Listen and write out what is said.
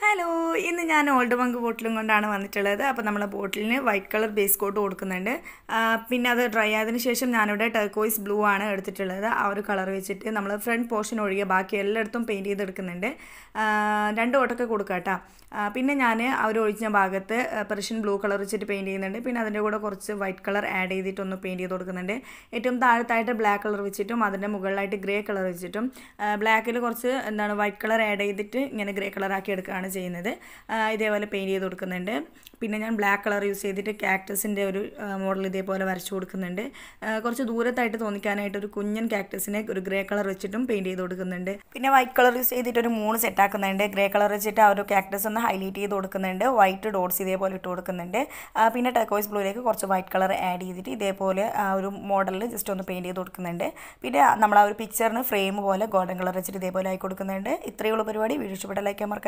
hello ഇന്ന് ഞാൻ old Munk ബോട്ടിലും കൊണ്ടാണ് വന്നിട്ടുള്ളത് അപ്പോൾ നമ്മൾ ബോട്ടിലിന് വൈറ്റ് കളർ ബേസ് കോട്ട് കൊടുക്കുന്നുണ്ട് ആ, പിന്നെ അത് ഡ്രൈ ആയതിനു ശേഷം ഞാനിവിടെ ടർക്കോയിസ് ബ്ലൂ ആണ് എടുത്തിട്ടുള്ളത് ആ ഒരു കളർ വെച്ചിട്ട് നമ്മൾ ഫ്രണ്ട് പോർഷൻ ഒഴികെ ബാക്കി എല്ലായിടത്തും പെയിൻറ്റ് ചെയ്തെടുക്കുന്നുണ്ട് ആ, രണ്ട് കോട്ടൊക്കെ കൊടുക്കാം കേട്ടോ ആ, പിന്നെ ഞാൻ ആ ഒരു ഒഴിഞ്ഞ ഭാഗത്ത് പെർഷ്യൻ ബ്ലൂ കളർ വെച്ചിട്ട് പെയിൻറ്റ് ചെയ്യുന്നുണ്ട് പിന്നെ അതിൻ്റെ കൂടെ കുറച്ച് വൈറ്റ് കളർ ആഡ് ചെയ്തിട്ടൊന്ന് പെയിൻറ്റ് ചെയ്ത് കൊടുക്കുന്നുണ്ട് ഏറ്റവും താഴത്തായിട്ട് ബ്ലാക്ക് കളർ വെച്ചിട്ടും അതിൻ്റെ മുകളിലായിട്ട് ഗ്രേ കളർ വെച്ചിട്ടും ബ്ലാക്കിൽ കുറച്ച് എന്താണ് വൈറ്റ് കളർ ആഡ് ചെയ്തിട്ട് ഇങ്ങനെ ഗ്രേ കളർ ആക്കി എടുക്കുകയാണ് ചെയ്യുന്നത് ആ, ഇതേപോലെ പെയിൻറ്റ് ചെയ്ത് കൊടുക്കുന്നുണ്ട് പിന്നെ ഞാൻ ബ്ലാക്ക് കളർ യൂസ് ചെയ്തിട്ട് കാക്ടസിൻ്റെ ഒരു മോഡൽ ഇതേപോലെ വരച്ചു കൊടുക്കുന്നുണ്ട് ആ, കുറച്ച് ദൂരത്തായിട്ട് തോന്നിക്കാനായിട്ട് ഒരു കുഞ്ഞൻ കാക്ടസിനെ ഒരു ഗ്രേ കളർ വെച്ചിട്ടും പെയിൻറ്റ് ചെയ്ത് കൊടുക്കുന്നുണ്ട് പിന്നെ വൈറ്റ് കളർ യൂസ് ചെയ്തിട്ട് ഒരു മൂന്ന് സെറ്റ് ആക്കുന്നുണ്ട് ഗ്രേ കളർ വെച്ചിട്ട് ആ ഒരു കാക്ടസ് ഒന്ന് ഹൈലൈറ്റ് ചെയ്ത് കൊടുക്കുന്നുണ്ട് വൈറ്റ് ഡോട്ട്സ് ഇതേപോലെ ഇട്ട് കൊടുക്കുന്നുണ്ട് ആ, പിന്നെ ടർക്കോയ്സ് ബ്ലൂയിലേക്ക് കുറച്ച് വൈറ്റ് കളർ ആഡ് ചെയ്തിട്ട് ഇതേപോലെ ആ ഒരു മോഡലിൽ ജസ്റ്റ് ഒന്ന് പെയിൻറ്റ് ചെയ്ത് കൊടുക്കുന്നുണ്ട് പിന്നെ നമ്മൾ ആ ഒരു പിക്ചറിന് ഫ്രെയിം പോലെ ഗോൾഡൻ കളർ വെച്ചിട്ട് ഇതേപോലെ ആയി കൊടുക്കുന്നുണ്ട് ഇത്രയുള്ള പരിപാടി വീഡിയോ ഇഷ്ടപ്പെട്ട ലൈക്ക് മറക്കാം